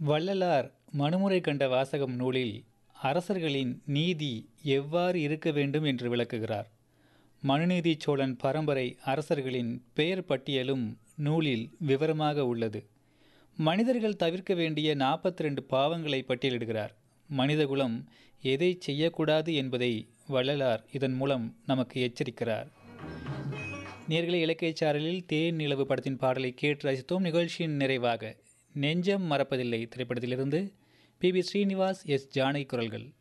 வள்ளலார் மனுமுறை கண்ட வாசகம் நூலில் அரசர்களின் நீதி எவ்வாறு இருக்க வேண்டும் என்று விளக்குகிறார் மனுநீதி சோழன் பரம்பரை அரசர்களின் பெயர் பட்டியலும் நூலில் விவரமாக உள்ளது மனிதர்கள் தவிர்க்க வேண்டிய நாற்பத்தி ரெண்டு பாவங்களை பட்டியலிடுகிறார் மனிதகுலம் எதை செய்யக்கூடாது என்பதை வள்ளலார் இதன் மூலம் நமக்கு எச்சரிக்கிறார் நேர்களை இலக்கிய சாரலில் தேன் நிலவு படத்தின் பாடலை கேட்டு ரசித்தோம் நிகழ்ச்சியின் நிறைவாக நெஞ்சம் மறப்பதில்லை திரைப்படத்திலிருந்து P B Srinivas S Janaki குரல்கள்